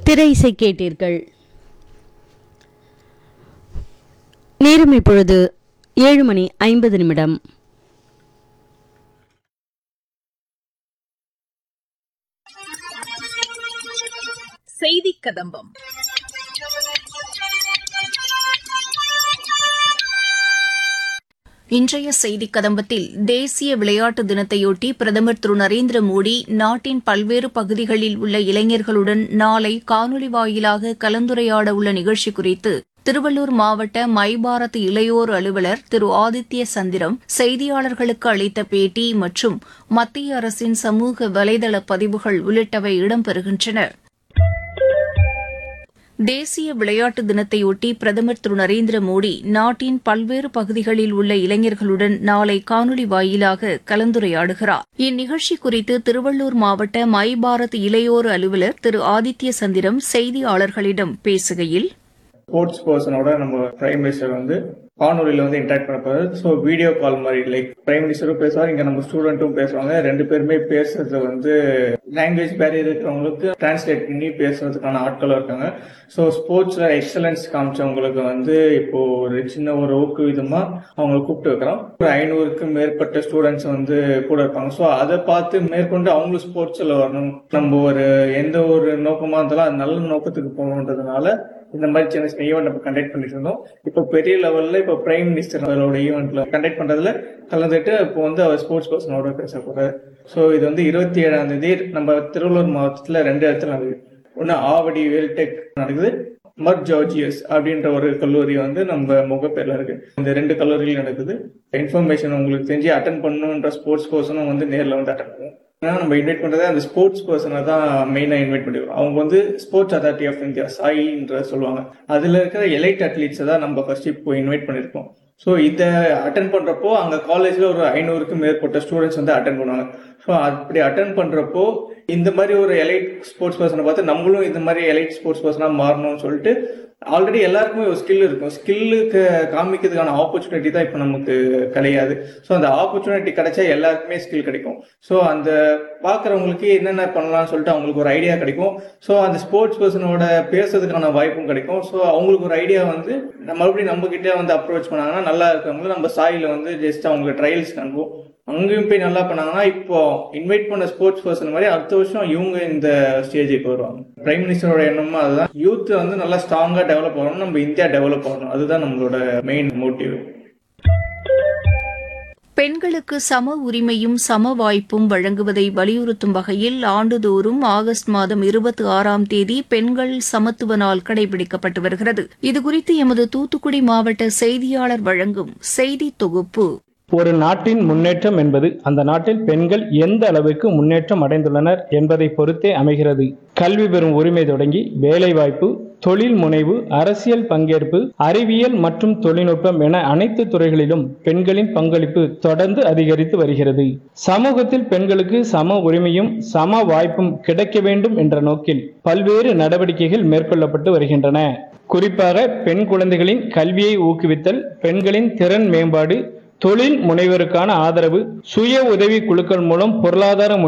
திரை இசை கேட்டீர்கள் நேரம் இப்பொழுது ஏழு மணி ஐம்பது நிமிடம் செய்தி கதம்பம் இன்றைய செய்தி கதம்பத்தில் தேசிய விளையாட்டு தினத்தையொட்டி பிரதமர் திரு நரேந்திர மோடி நாட்டின் பல்வேறு பகுதிகளில் உள்ள இளைஞர்களுடன் நாளை காணொலி வாயிலாக கலந்துரையாட உள்ள நிகழ்ச்சி குறித்து திருவள்ளூர் மாவட்ட மை பாரத் இளையோர் அலுவலர் திரு ஆதித்ய சந்திரம் செய்தியாளர்களுக்கு அளித்த பேட்டி மற்றும் மத்திய அரசின் சமூக வலைதள பதிவுகள் உள்ளிட்டவை இடம்பெறுகின்றன தேசிய விளையாட்டு தினத்தையொட்டி பிரதமர் திரு நரேந்திர மோடி நாட்டின் பல்வேறு பகுதிகளில் உள்ள இளைஞர்களுடன் நாளை காணொலி வாயிலாக கலந்துரையாடுகிறார் இந்நிகழ்ச்சி குறித்து திருவள்ளூர் மாவட்ட மை பாரத் இளையோர் அலுவலர் திரு ஆதித்ய சந்திரம் செய்தியாளர்களிடம் பேசுகையில் ஸ்போர்ட்ஸ் பர்சனோட நம்ம பிரைம் மினிஸ்டர் வந்து காணொலியில் வந்து இன்டராக்ட் பண்ண போறாரு ஸோ வீடியோ கால் மாதிரி லைக் பிரைம் மினிஸ்டரும் பேசுவார் இங்க நம்ம ஸ்டூடெண்ட்டும் பேசுவாங்க ரெண்டு பேருமே பேசுறது வந்து லாங்குவேஜ் பேரியர் இருக்கிறவங்களுக்கு டிரான்ஸ்லேட் பண்ணி பேசுறதுக்கான ஆட்களும் இருக்காங்க ஸோ ஸ்போர்ட்ஸ்ல எக்ஸலன்ஸ் காமிச்சவங்களுக்கு வந்து இப்போ ஒரு சின்ன ஒரு ஊக்குவிதமா அவங்களை கூப்பிட்டு வைக்கிறோம் ஒரு ஐநூறுக்கும் மேற்பட்ட ஸ்டூடெண்ட்ஸ் வந்து கூட இருப்பாங்க ஸோ அதை பார்த்து மேற்கொண்டு அவங்களும் ஸ்போர்ட்ஸ்ல வரணும் நம்ம ஒரு எந்த ஒரு நோக்கமா இருந்தாலும் அது நல்ல நோக்கத்துக்கு போகணுன்றதுனால இந்த மாதிரி சின்ன சின்ன ஈவெண்ட் நம்ம கண்டக்ட் பண்ணிட்டு இருந்தோம் இப்போ பெரிய லெவல்ல இப்போ பிரைம் மினிஸ்டர் அவரோட ஈவெண்ட்ல கண்டக்ட் பண்றதுல கலந்துட்டு இப்போ வந்து அவர் ஸ்போர்ட்ஸ் பர்சனோட பேச போறாரு ஸோ இது வந்து இருபத்தி ஏழாம் தேதி நம்ம திருவள்ளூர் மாவட்டத்துல ரெண்டு இடத்துல நடக்குது ஒன்னு ஆவடி வேல்டெக் நடக்குது மர் ஜார்ஜியஸ் அப்படின்ற ஒரு கல்லூரி வந்து நம்ம முகப்பேர்ல இருக்கு இந்த ரெண்டு கல்லூரியில் நடக்குது இன்ஃபர்மேஷன் உங்களுக்கு தெரிஞ்சு அட்டன் பண்ணணுன்ற ஸ்போர்ட்ஸ் பர்சனும் வந்து நேர்ல வந்து அட்டன் பண்ணுவோம் ஏன்னா நம்ம இன்வைட் பண்றதே அந்த ஸ்போர்ட்ஸ் பர்சனை தான் மெயினா இன்வைட் பண்ணிருக்கோம் அவங்க வந்து ஸ்போர்ட்ஸ் அத்தாரிட்டி ஆஃப் இந்தியா சாயின்ற சொல்லுவாங்க அதுல இருக்கிற எலைட் அத்லீட்ஸை தான் நம்ம ஃபர்ஸ்ட் இப்போ இன்வைட் பண்ணிருக்கோம் ஸோ இதை அட்டன் பண்றப்போ அங்க காலேஜ்ல ஒரு ஐநூறுக்கும் மேற்பட்ட ஸ்டூடெண்ட்ஸ் வந்து அட்டன் பண்ணுவாங்க ஸோ அப்படி அட்டன் பண்றப்போ இந்த மாதிரி ஒரு எலைட் ஸ்போர்ட்ஸ் பர்சனை பார்த்து நம்மளும் இந்த மாதிரி எலைட் ஸ்போர்ட்ஸ் பர்சனா மாறணும்னு சொல்லிட்டு ஆல்ரெடி எல்லாருக்குமே ஒரு ஸ்கில் இருக்கும் ஸ்கில்லுக்கு காமிக்கிறதுக்கான ஆப்பர்ச்சுனிட்டி தான் இப்போ நமக்கு கிடையாது ஸோ அந்த ஆப்பர்ச்சுனிட்டி கிடைச்சா எல்லாருக்குமே ஸ்கில் கிடைக்கும் ஸோ அந்த பார்க்குறவங்களுக்கு என்னென்ன பண்ணலாம்னு சொல்லிட்டு அவங்களுக்கு ஒரு ஐடியா கிடைக்கும் ஸோ அந்த ஸ்போர்ட்ஸ் பர்சனோட பேசுறதுக்கான வாய்ப்பும் கிடைக்கும் ஸோ அவங்களுக்கு ஒரு ஐடியா வந்து நம்ம மறுபடியும் நம்ம கிட்டே வந்து அப்ரோச் பண்ணாங்கன்னா நல்லா இருக்கிறவங்க நம்ம சாயில வந்து ஜஸ்ட் அவங்களுக்கு ட்ரையல்ஸ் அனுப்புவோம் அங்கேயும் போய் நல்லா பண்ணாங்கன்னா இப்போ இன்வைட் பண்ண ஸ்போர்ட்ஸ் பர்சன் மாதிரி அடுத்த வருஷம் இவங்க இந்த ஸ்டேஜுக்கு வருவாங்க பிரைம் மினிஸ்டரோட எண்ணமும் அதுதான் யூத் வந்து நல்லா ஸ்ட்ராங்கா டெவலப் ஆகணும் நம்ம இந்தியா டெவலப் ஆகணும் அதுதான் நம்மளோட மெயின் மோட்டிவ் பெண்களுக்கு சம உரிமையும் சம வாய்ப்பும் வழங்குவதை வலியுறுத்தும் வகையில் ஆண்டுதோறும் ஆகஸ்ட் மாதம் இருபத்தி ஆறாம் தேதி பெண்கள் சமத்துவ நாள் கடைபிடிக்கப்பட்டு வருகிறது இதுகுறித்து எமது தூத்துக்குடி மாவட்ட செய்தியாளர் வழங்கும் செய்தி தொகுப்பு ஒரு நாட்டின் முன்னேற்றம் என்பது அந்த நாட்டில் பெண்கள் எந்த அளவுக்கு முன்னேற்றம் அடைந்துள்ளனர் என்பதை பொறுத்தே அமைகிறது கல்வி பெறும் உரிமை தொடங்கி வேலைவாய்ப்பு தொழில் முனைவு அரசியல் பங்கேற்பு அறிவியல் மற்றும் தொழில்நுட்பம் என அனைத்து துறைகளிலும் பெண்களின் பங்களிப்பு தொடர்ந்து அதிகரித்து வருகிறது சமூகத்தில் பெண்களுக்கு சம உரிமையும் சம வாய்ப்பும் கிடைக்க வேண்டும் என்ற நோக்கில் பல்வேறு நடவடிக்கைகள் மேற்கொள்ளப்பட்டு வருகின்றன குறிப்பாக பெண் குழந்தைகளின் கல்வியை ஊக்குவித்தல் பெண்களின் திறன் மேம்பாடு தொழில் முனைவருக்கான ஆதரவு சுய உதவி குழுக்கள் மூலம் பொருளாதார